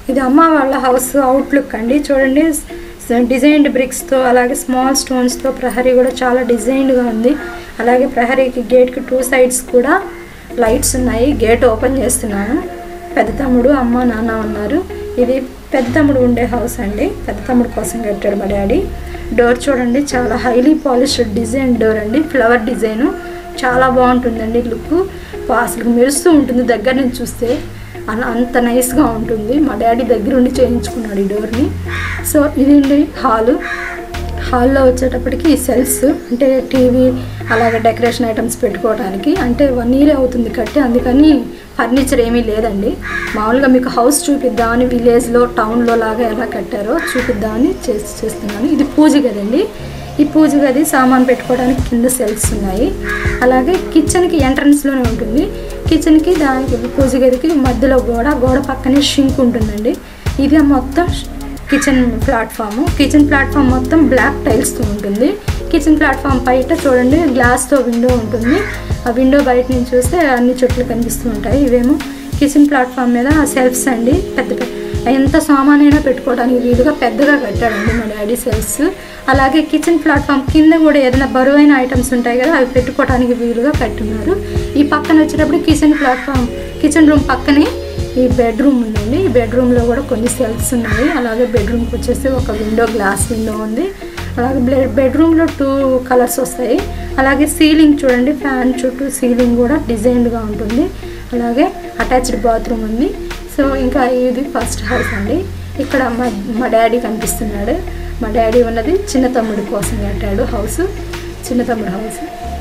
ఇది అమ్మ వాళ్ళ హౌస్ అవుట్లుక్ అండి చూడండి డిజైన్డ్ బ్రిక్స్తో అలాగే స్మాల్ స్టోన్స్తో ప్రహరీ కూడా చాలా డిజైన్డ్గా ఉంది అలాగే ప్రహరీకి గేట్కి టూ సైడ్స్ కూడా లైట్స్ ఉన్నాయి గేట్ ఓపెన్ చేస్తున్నాను పెద్ద తమ్ముడు అమ్మ నాన్న ఉన్నారు ఇది పెద్ద తమ్ముడు ఉండే హౌస్ అండి పెద్ద తమ్ముడు కోసం కట్టాడు మా డాడీ డోర్ చూడండి చాలా హైలీ పాలిష్డ్ డిజైన్ డోర్ అండి ఫ్లవర్ డిజైను చాలా బాగుంటుందండి లుక్ అసలు మెరుస్తూ ఉంటుంది దగ్గర నుంచి చూస్తే అలా అంత నైస్గా ఉంటుంది మా డాడీ దగ్గర ఉండి చేయించుకున్నాడు ఈ డోర్ని సో ఇదండి హాలు హాల్లో వచ్చేటప్పటికి సెల్ఫ్స్ అంటే టీవీ అలాగే డెకరేషన్ ఐటమ్స్ పెట్టుకోవడానికి అంటే వన్ ఇయర్ అవుతుంది కట్టి అందుకని ఫర్నిచర్ ఏమీ లేదండి మామూలుగా మీకు హౌస్ చూపిద్దామని విలేజ్లో టౌన్లో లాగా ఎలా కట్టారో చూపిద్దామని చేసి చేస్తున్నాను ఇది పూజ గదండి ఈ పూజ గది సామాన్ పెట్టుకోవడానికి కింద సెల్ఫ్స్ ఉన్నాయి అలాగే కిచెన్కి ఎంట్రన్స్లోనే ఉంటుంది కిచెన్కి దానికి పూజ గదికి మధ్యలో గోడ గోడ పక్కనే షింక్ ఉంటుందండి ఇది మొత్తం కిచెన్ ప్లాట్ఫామ్ కిచెన్ ప్లాట్ఫామ్ మొత్తం బ్లాక్ టైల్స్తో ఉంటుంది కిచెన్ ప్లాట్ఫామ్ బయట చూడండి గ్లాస్తో విండో ఉంటుంది ఆ విండో బయట నుంచి చూస్తే అన్ని చెట్లు కనిపిస్తూ ఉంటాయి ఇవేమో కిచెన్ ప్లాట్ఫామ్ మీద సెల్ఫ్స్ అండి పెద్ద పెద్ద ఎంత సామానైనా పెట్టుకోవడానికి వీలుగా పెద్దగా కట్టాడండి మా డాడీ సెల్ఫ్స్ అలాగే కిచెన్ ప్లాట్ఫామ్ కింద కూడా ఏదైనా బరువైన ఐటమ్స్ ఉంటాయి కదా అవి పెట్టుకోవడానికి వీలుగా కట్టున్నారు ఈ పక్కన వచ్చేటప్పుడు కిచెన్ ప్లాట్ఫామ్ కిచెన్ రూమ్ పక్కనే ఈ బెడ్రూమ్ ఉందండి ఈ బెడ్రూమ్లో కూడా కొన్ని సెల్ఫ్స్ ఉన్నాయి అలాగే బెడ్రూమ్కి వచ్చేసి ఒక విండో గ్లాస్ విండో ఉంది అలాగే బెడ్ బెడ్రూమ్లో టూ కలర్స్ వస్తాయి అలాగే సీలింగ్ చూడండి ఫ్యాన్ చుట్టూ సీలింగ్ కూడా డిజైన్డ్గా ఉంటుంది అలాగే అటాచ్డ్ బాత్రూమ్ ఉంది సో ఇంకా ఇది ఫస్ట్ హౌస్ అండి ఇక్కడ మా మా డాడీ కనిపిస్తున్నాడు మా డాడీ ఉన్నది చిన్న తమ్ముడి కోసం కట్టాడు హౌస్ చిన్న తమ్ముడు హౌస్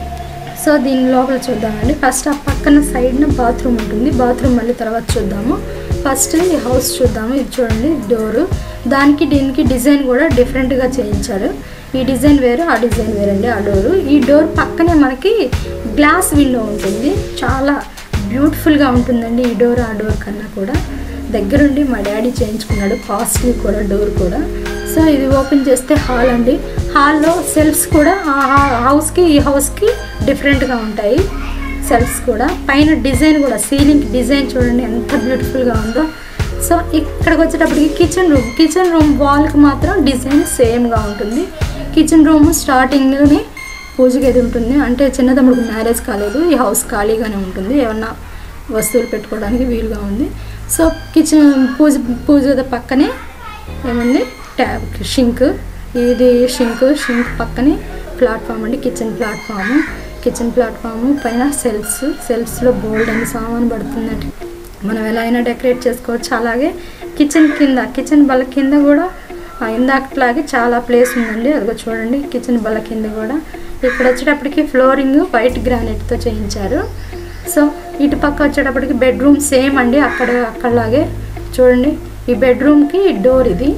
సో దీని లోపల చూద్దామండి ఫస్ట్ ఆ పక్కన సైడ్న బాత్రూమ్ ఉంటుంది బాత్రూమ్ మళ్ళీ తర్వాత చూద్దాము ఫస్ట్ ఈ హౌస్ చూద్దాము ఇది చూడండి డోరు దానికి దీనికి డిజైన్ కూడా డిఫరెంట్గా చేయించారు ఈ డిజైన్ వేరు ఆ డిజైన్ వేరండి ఆ డోరు ఈ డోర్ పక్కనే మనకి గ్లాస్ విండో ఉంటుంది చాలా బ్యూటిఫుల్గా ఉంటుందండి ఈ డోర్ ఆ డోర్ కన్నా కూడా దగ్గరుండి మా డాడీ చేయించుకున్నాడు కాస్ట్లీ కూడా డోర్ కూడా సో ఇది ఓపెన్ చేస్తే హాల్ అండి హాల్లో సెల్ఫ్స్ కూడా ఆ హౌస్కి ఈ హౌస్కి డిఫరెంట్గా ఉంటాయి సెల్ఫ్స్ కూడా పైన డిజైన్ కూడా సీలింగ్ డిజైన్ చూడండి ఎంత బ్యూటిఫుల్గా ఉందో సో ఇక్కడికి వచ్చేటప్పటికి కిచెన్ రూమ్ కిచెన్ రూమ్ వాల్కి మాత్రం డిజైన్ సేమ్గా ఉంటుంది కిచెన్ రూమ్ స్టార్టింగ్లోనే పూజ గది ఉంటుంది అంటే చిన్న తమ్ముడికి మ్యారేజ్ కాలేదు ఈ హౌస్ ఖాళీగానే ఉంటుంది ఏమన్నా వస్తువులు పెట్టుకోవడానికి వీలుగా ఉంది సో కిచెన్ పూజ పూజ గది పక్కనే ఏముంది ట్యాబ్ షింక్ ఇది షింక్ షింక్ పక్కనే ప్లాట్ఫామ్ అండి కిచెన్ ప్లాట్ఫామ్ కిచెన్ ప్లాట్ఫామ్ పైన సెల్ఫ్స్ సెల్ఫ్స్లో బోల్డ్ అని సామాన్ పడుతుందండి మనం ఎలా అయినా డెకరేట్ చేసుకోవచ్చు అలాగే కిచెన్ కింద కిచెన్ బల్ల కింద కూడా ఆ, ఇందాకట్లాగే చాలా ప్లేస్ ఉందండి అదిగో చూడండి కిచెన్ బల్ల కింద కూడా ఇక్కడ వచ్చేటప్పటికి ఫ్లోరింగ్ వైట్ గ్రానైట్తో చేయించారు సో ఇటు పక్క వచ్చేటప్పటికి బెడ్రూమ్ సేమ్ అండి అక్కడ అక్కడలాగే చూడండి ఈ బెడ్రూమ్కి డోర్ ఇది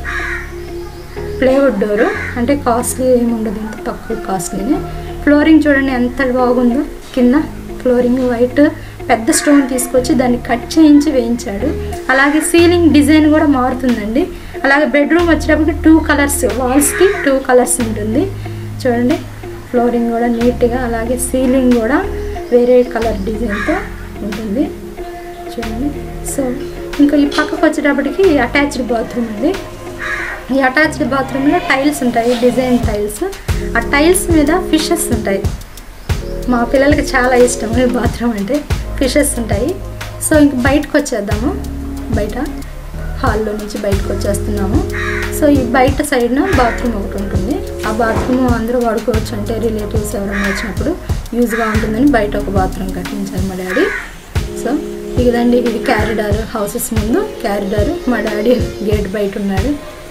ప్లేవుడ్ డోరు అంటే కాస్ట్లీ ఏమి ఉండదు ఇంత తక్కువ కాస్ట్లీనే ఫ్లోరింగ్ చూడండి ఎంత బాగుందో కింద ఫ్లోరింగ్ వైట్ పెద్ద స్టోన్ తీసుకొచ్చి దాన్ని కట్ చేయించి వేయించాడు అలాగే సీలింగ్ డిజైన్ కూడా మారుతుందండి అలాగే బెడ్రూమ్ వచ్చేటప్పటికి టూ కలర్స్ వాల్స్కి టూ కలర్స్ ఉంటుంది చూడండి ఫ్లోరింగ్ కూడా నీట్గా అలాగే సీలింగ్ కూడా వేరే కలర్ డిజైన్తో ఉంటుంది చూడండి సో ఇంకా ఈ పక్కకు వచ్చేటప్పటికి అటాచ్డ్ బాత్రూమ్ ఉంది ఈ అటాచ్డ్ బాత్రూంలో టైల్స్ ఉంటాయి డిజైన్ టైల్స్ ఆ టైల్స్ మీద ఫిషెస్ ఉంటాయి మా పిల్లలకి చాలా ఇష్టం ఈ బాత్రూమ్ అంటే ఫిషెస్ ఉంటాయి సో ఇంక బయటకు వచ్చేద్దాము బయట హాల్లో నుంచి బయటకు వచ్చేస్తున్నాము సో ఈ బయట సైడ్న బాత్రూమ్ ఒకటి ఉంటుంది ఆ బాత్రూమ్ అందరూ వాడుకోవచ్చు అంటే రిలేటివ్స్ ఎవరైనా వచ్చినప్పుడు యూజ్గా ఉంటుందని బయట ఒక బాత్రూమ్ కట్టించారు మా డాడీ సో ఇదండి ఇది క్యారిడార్ హౌసెస్ ముందు క్యారిడార్ మా డాడీ గేట్ బయట ఉన్నాడు